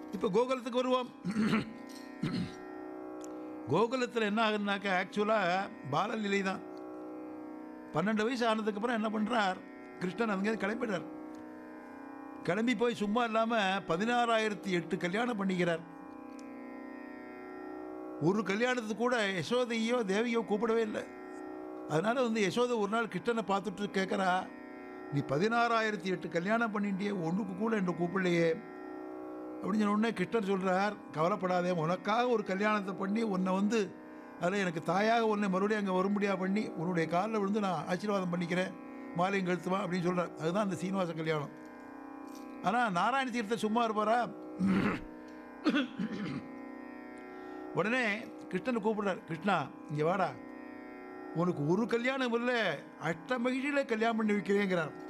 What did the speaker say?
இப்போ கோகுலத்துக்கு வருவோம் கோகுலத்தில் என்ன ஆகுதுனாக்கா ஆக்சுவலாக பாலலீலை தான் பன்னெண்டு வயசு ஆனதுக்கப்புறம் என்ன பண்ணுறார் கிருஷ்ணன் அங்கேருந்து கிளம்பிடுறார் கிளம்பி போய் சும்மா இல்லாமல் பதினாறாயிரத்தி எட்டு கல்யாணம் பண்ணிக்கிறார் ஒரு கல்யாணத்துக்கு கூட யசோதையோ தேவியோ கூப்பிடவே இல்லை அதனால் வந்து யசோதை ஒரு நாள் கிருஷ்ணனை பார்த்துட்டு கேட்குறா நீ பதினாறாயிரத்தி எட்டு கல்யாணம் பண்ணிட்டியே ஒன்றுக்கு கூட என்னை கூப்பிடலையே அப்படின்னு சொன்ன உடனே கிருஷ்ணர் சொல்கிறார் கவலைப்படாதே உனக்காக ஒரு கல்யாணத்தை பண்ணி உன்னை வந்து அதில் எனக்கு தாயாக உன்னை மறுபடியும் அங்கே வரும்படியாக பண்ணி உன்னுடைய காலில் விழுந்து நான் ஆசீர்வாதம் பண்ணிக்கிறேன் மாலையும் கழுத்துவா அப்படின்னு சொல்கிறார் அதுதான் அந்த சீனிவாச கல்யாணம் ஆனால் நாராயண தீர்த்த சும்மா இருப்பாரா உடனே கிருஷ்ணனை கூப்பிடுறார் கிருஷ்ணா இங்கே வாடா உனக்கு ஒரு கல்யாணம் இல்லை அஷ்ட மகிழ்ச்சியில் கல்யாணம் பண்ணி வைக்கிறேங்கிறார்